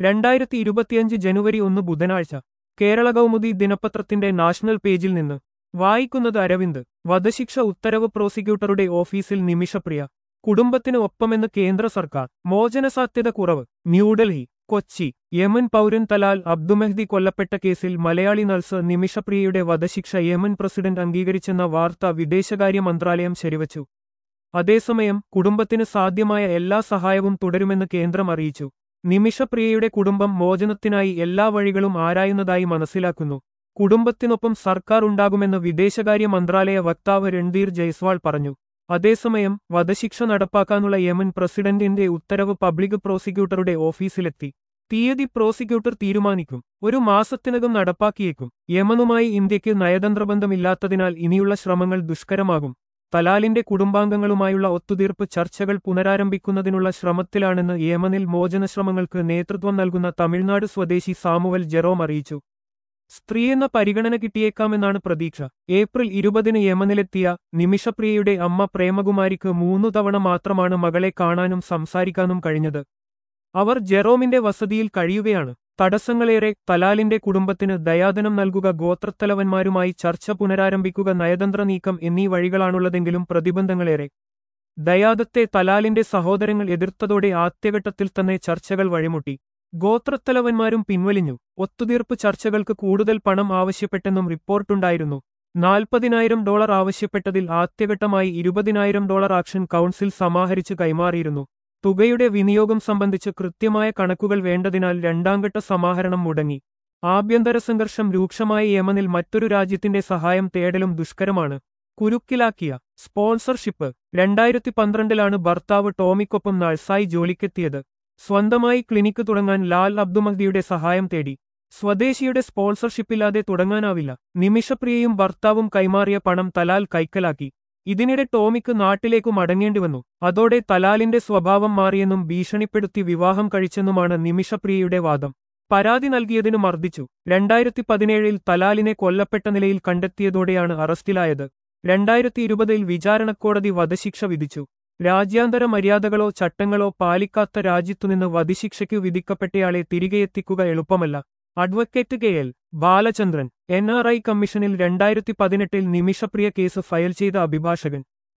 രണ്ടായിരത്തി ഇരുപത്തിയഞ്ച് ജനുവരി ഒന്ന് ബുധനാഴ്ച കേരള കൗമുദി ദിനപത്രത്തിന്റെ നാഷണൽ പേജിൽ നിന്ന് വായിക്കുന്നത് അരവിന്ദ് വധശിക്ഷ ഉത്തരവ് പ്രോസിക്യൂട്ടറുടെ ഓഫീസിൽ നിമിഷപ്രിയ കുടുംബത്തിന് ഒപ്പമെന്ന് കേന്ദ്ര സർക്കാർ മോചനസാധ്യത കുറവ് ന്യൂഡൽഹി കൊച്ചി യമൻ പൗരൻ തലാൽ അബ്ദുമെഹ്ദി കൊല്ലപ്പെട്ട കേസിൽ മലയാളി നഴ്സ് നിമിഷപ്രിയയുടെ വധശിക്ഷ യമൻ പ്രസിഡന്റ് അംഗീകരിച്ചെന്ന വാർത്ത വിദേശകാര്യ മന്ത്രാലയം ശരിവച്ചു അതേസമയം കുടുംബത്തിന് സാധ്യമായ എല്ലാ സഹായവും തുടരുമെന്ന് കേന്ദ്രം അറിയിച്ചു നിമിഷപ്രിയയുടെ കുടുംബം മോചനത്തിനായി എല്ലാ വഴികളും ആരായുന്നതായി മനസ്സിലാക്കുന്നു കുടുംബത്തിനൊപ്പം സർക്കാർ ഉണ്ടാകുമെന്ന് വിദേശകാര്യ മന്ത്രാലയ വക്താവ് രൺധീർ ജയ്സ്വാൾ പറഞ്ഞു അതേസമയം വധശിക്ഷ നടപ്പാക്കാനുള്ള യമൻ പ്രസിഡന്റിന്റെ ഉത്തരവ് പബ്ലിക് പ്രോസിക്യൂട്ടറുടെ ഓഫീസിലെത്തി തീയതി പ്രോസിക്യൂട്ടർ തീരുമാനിക്കും ഒരു മാസത്തിനകം നടപ്പാക്കിയേക്കും യമനുമായി ഇന്ത്യക്ക് നയതന്ത്രബന്ധമില്ലാത്തതിനാൽ ഇനിയുള്ള ശ്രമങ്ങൾ ദുഷ്കരമാകും തലാലിന്റെ കുടുംബാംഗങ്ങളുമായുള്ള ഒത്തുതീർപ്പ് ചർച്ചകൾ പുനരാരംഭിക്കുന്നതിനുള്ള ശ്രമത്തിലാണെന്ന് യമനിൽ മോചനശ്രമങ്ങൾക്ക് നേതൃത്വം നൽകുന്ന തമിഴ്നാട് സ്വദേശി സാമുവൽ ജെറോം അറിയിച്ചു സ്ത്രീയെന്ന പരിഗണന കിട്ടിയേക്കാമെന്നാണ് പ്രതീക്ഷ ഏപ്രിൽ ഇരുപതിന് യമനിലെത്തിയ നിമിഷപ്രിയയുടെ അമ്മ പ്രേമകുമാരിക്ക് മൂന്നു തവണ മാത്രമാണ് മകളെ കാണാനും സംസാരിക്കാനും കഴിഞ്ഞത് അവർ ജെറോമിന്റെ വസതിയിൽ കഴിയുകയാണ് തടസ്സങ്ങളേറെ തലാലിന്റെ കുടുംബത്തിന് ദയാദനം നൽകുക ഗോത്രത്തലവന്മാരുമായി ചർച്ച പുനരാരംഭിക്കുക നയതന്ത്ര നീക്കം എന്നീ വഴികളാണുള്ളതെങ്കിലും പ്രതിബന്ധങ്ങളേറെ ദയാദത്തെ തലാലിന്റെ സഹോദരങ്ങൾ എതിർത്തതോടെ ആദ്യഘട്ടത്തിൽ തന്നെ ചർച്ചകൾ വഴിമുട്ടി ഗോത്രത്തലവന്മാരും പിൻവലിഞ്ഞു ഒത്തുതീർപ്പ് ചർച്ചകൾക്ക് കൂടുതൽ പണം ആവശ്യപ്പെട്ടെന്നും റിപ്പോർട്ടുണ്ടായിരുന്നു നാൽപ്പതിനായിരം ഡോളർ ആവശ്യപ്പെട്ടതിൽ ആദ്യഘട്ടമായി ഇരുപതിനായിരം ഡോളർ ആക്ഷൻ കൗൺസിൽ സമാഹരിച്ച് കൈമാറിയിരുന്നു തുകയുടെ വിനിയോഗം സംബന്ധിച്ച് കൃത്യമായ കണക്കുകൾ വേണ്ടതിനാൽ രണ്ടാംഘട്ട സമാഹരണം മുടങ്ങി ആഭ്യന്തര സംഘർഷം രൂക്ഷമായ യമനിൽ മറ്റൊരു രാജ്യത്തിന്റെ സഹായം തേടലും ദുഷ്കരമാണ് കുരുക്കിലാക്കിയ സ്പോൺസർഷിപ്പ് രണ്ടായിരത്തി പന്ത്രണ്ടിലാണ് ഭർത്താവ് ടോമിക്കൊപ്പം നഴ്സായി ജോലിക്കെത്തിയത് സ്വന്തമായി ക്ലിനിക്ക് തുടങ്ങാൻ ലാൽ അബ്ദുമഹ്ദിയുടെ സഹായം തേടി സ്വദേശിയുടെ സ്പോൺസർഷിപ്പില്ലാതെ തുടങ്ങാനാവില്ല നിമിഷപ്രിയയും ഭർത്താവും കൈമാറിയ പണം തലാൽ കൈക്കലാക്കി ഇതിനിടെ ടോമിക്ക് നാട്ടിലേക്കു മടങ്ങേണ്ടിവന്നു അതോടെ തലാലിന്റെ സ്വഭാവം മാറിയെന്നും ഭീഷണിപ്പെടുത്തി വിവാഹം കഴിച്ചെന്നുമാണ് നിമിഷപ്രിയയുടെ വാദം പരാതി നൽകിയതിനു മർദ്ദിച്ചു രണ്ടായിരത്തി പതിനേഴിൽ തലാലിനെ കൊല്ലപ്പെട്ട നിലയിൽ കണ്ടെത്തിയതോടെയാണ് അറസ്റ്റിലായത് രണ്ടായിരത്തി ഇരുപതിൽ വിചാരണക്കോടതി വധശിക്ഷ വിധിച്ചു രാജ്യാന്തര മര്യാദകളോ ചട്ടങ്ങളോ പാലിക്കാത്ത രാജ്യത്തുനിന്ന് വധിശിക്ഷയ്ക്കു വിധിക്കപ്പെട്ടയാളെ തിരികെയെത്തിക്കുക എളുപ്പമല്ല advocate K L Balachandran N R I കമ്മീഷനിൽ രണ്ടായിരത്തി പതിനെട്ടിൽ നിമിഷപ്രിയ കേസ് ഫയൽ ചെയ്ത അഭിഭാഷകൻ